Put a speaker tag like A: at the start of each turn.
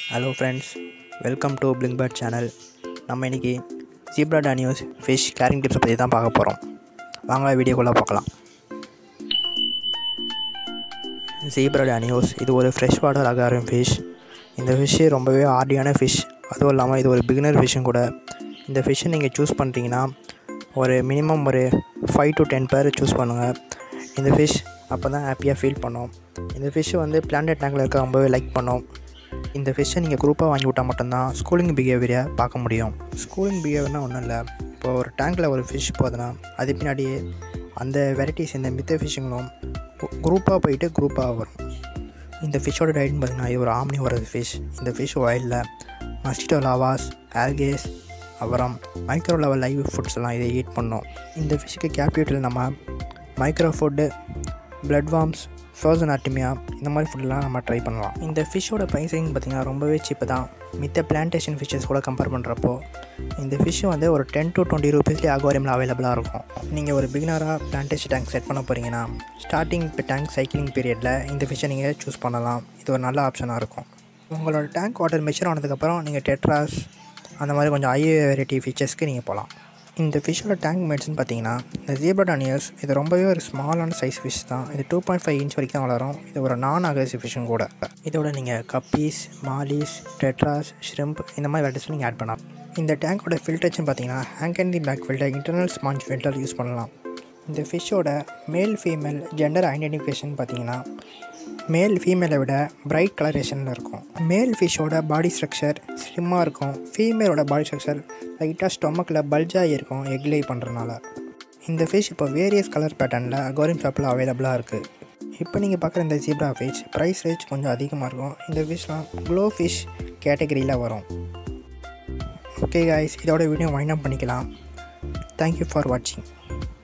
A: hello friends welcome to blink bird channel நம்ம இன்றைக்கி zebra டானியோஸ் fish carrying டிப்ஸை பற்றி தான் பார்க்க போகிறோம் வாங்க வீடியோக்குள்ளே பார்க்கலாம் ஜீப்ரா டானியோஸ் இது ஒரு ஃப்ரெஷ் வாட்டர் அகாரம் ஃபிஷ் இந்த ஃபிஷ்ஷு ரொம்பவே ஆர்டியான ஃபிஷ் அதுவும் இல்லாமல் இது ஒரு பிகினர் ஃபிஷ்ஷும் கூட இந்த ஃபிஷ்ஷை நீங்கள் சூஸ் பண்ணுறீங்கன்னா ஒரு மினிமம் ஒரு five to ten pair choose பண்ணுங்கள் இந்த ஃபிஷ் அப்போ தான் ஹாப்பியாக ஃபீல் பண்ணோம் இந்த ஃபிஷ்ஷு வந்து பிளான்டட் டேங்கில் இருக்க ரொம்பவே லைக் பண்ணோம் இந்த ஃபிஷ்ஷை நீங்கள் குரூப்பாக வாங்கி விட்டால் மட்டும்தான் ஸ்கூலிங் பிஹேவியரை பார்க்க முடியும் ஸ்கூலிங் பிஹேவியர்னால் ஒன்றும் இல்லை இப்போ ஒரு டேங்கில் ஒரு ஃபிஷ் போகுதுன்னா அது பின்னாடியே அந்த வெரைட்டிஸ் இந்த மித்த ஃபிஷ்ஷுங்களும் குரூப்பாக போயிட்டு குரூப்பாக வரும் இந்த ஃபிஷ்ஷோட டயட்னு பார்த்தீங்கன்னா இது ஒரு ஆம்னி வர ஃபிஷ் இந்த ஃபிஷ் ஆயிலில் மஸ்கிட்டோ லாவாஸ் ஆல்கேஸ் அப்புறம் மைக்ரோ லெவல் லைவ் ஃபுட்ஸ் எல்லாம் இதை ஈட் பண்ணோம் இந்த ஃபிஷ்ஷுக்கு கேப்டியூட்டில் நம்ம micro food blood worms frozen artemia இந்த மாதிரி ஃபுட்லாம் நம்ம ட்ரை பண்ணலாம் இந்த ஃபிஷ்ஷோட ப்ரைஸிங் பார்த்திங்கன்னா ரொம்பவே சீப்பு தான் மித்த பிளான்டேஷன் ஃபிஷ்ஷஸ் கூட கம்பேர் பண்ணுறப்போ இந்த ஃபிஷ்ஷு வந்து ஒரு டென் டு டுவெண்ட்டி ருபீஸ்லேயே அக்வாரியமில் அவைலபிளாக இருக்கும் நீங்கள் ஒரு பிகினராக பிளான்டேஷன் டேங்க் செட் பண்ண போகிறீங்கன்னா ஸ்டார்டிங் இப்போ டேங்க் சைக்கிளிங் பீரியடில் இந்த ஃபிஷ்ஷை நீங்கள் சூஸ் பண்ணலாம் இது ஒரு நல்ல ஆப்ஷனாக இருக்கும் உங்களோட டேங்க் வாட்டர் மெச்சூர் ஆனதுக்கப்புறம் நீங்கள் டெட்ராஸ் அந்த மாதிரி கொஞ்சம் ஐ வெரைட்டி ஃபிஷஸ்க்கு நீங்கள் போகலாம் இந்த ஃபிஷ்ஷோட டேங்க் மேட்ஸ்னு பார்த்தீங்கன்னா இந்த ஜீப்ரடானியர்ஸ் இது ரொம்பவே ஒரு ஸ்மாலான சைஸ் ஃபிஷ் தான் இது டூ பாயிண்ட் ஃபைவ் இன்ச் வரைக்கும் தான் வளரும் இது ஒரு நான் அக்ரெசிவ் ஃபிஷ்ஷும் கூட இதோட நீங்கள் கப்பீஸ் மாலிஸ் டெட்ராஸ் ஷ்ரிம்ப் இந்த மாதிரி வெரைட்டிஸ் நீங்கள் ஆட் பண்ணலாம் இந்த டேங்கோட ஃபில்டர்ஸ்னு பார்த்தீங்கன்னா hang and the back filter internal sponge filter use பண்ணலாம் இந்த ஃபிஷ்ஷோட மேல் ஃபீமேல் ஜெண்டர் ஐடென்டிஃபிகேஷன் பார்த்தீங்கன்னா மேல் ஃபீமேலை விட பிரைட் கலரேஷனில் இருக்கும் மேல் ஃபிஷ்ஷோட பாடி ஸ்ட்ரக்சர் ஸ்லிம்மாக இருக்கும் ஃபீமேலோட பாடி ஸ்ட்ரக்சர் லைட்டாக ஸ்டொமக்கில் பல்ஜாகி இருக்கும் எக் லே பண்ணுறனால இந்த ஃபிஷ் இப்போ வேரியஸ் கலர் பேட்டர்னில் அக்வாரியம் ஷாப்பில் அவைலபிளாக இருக்குது இப்போ நீங்கள் பார்க்குற இந்த ஜீப்ரா ஃபிஷ் ப்ரைஸ் ரேஞ்ச் கொஞ்சம் அதிகமாக இருக்கும் இந்த ஃபிஷ்லாம் க்ளோ ஃபிஷ் கேட்டகரியில் வரும் ஓகே காய்ஸ் இதோட வீடியோ வைண்ட் அப் பண்ணிக்கலாம் தேங்க்யூ ஃபார் வாட்சிங்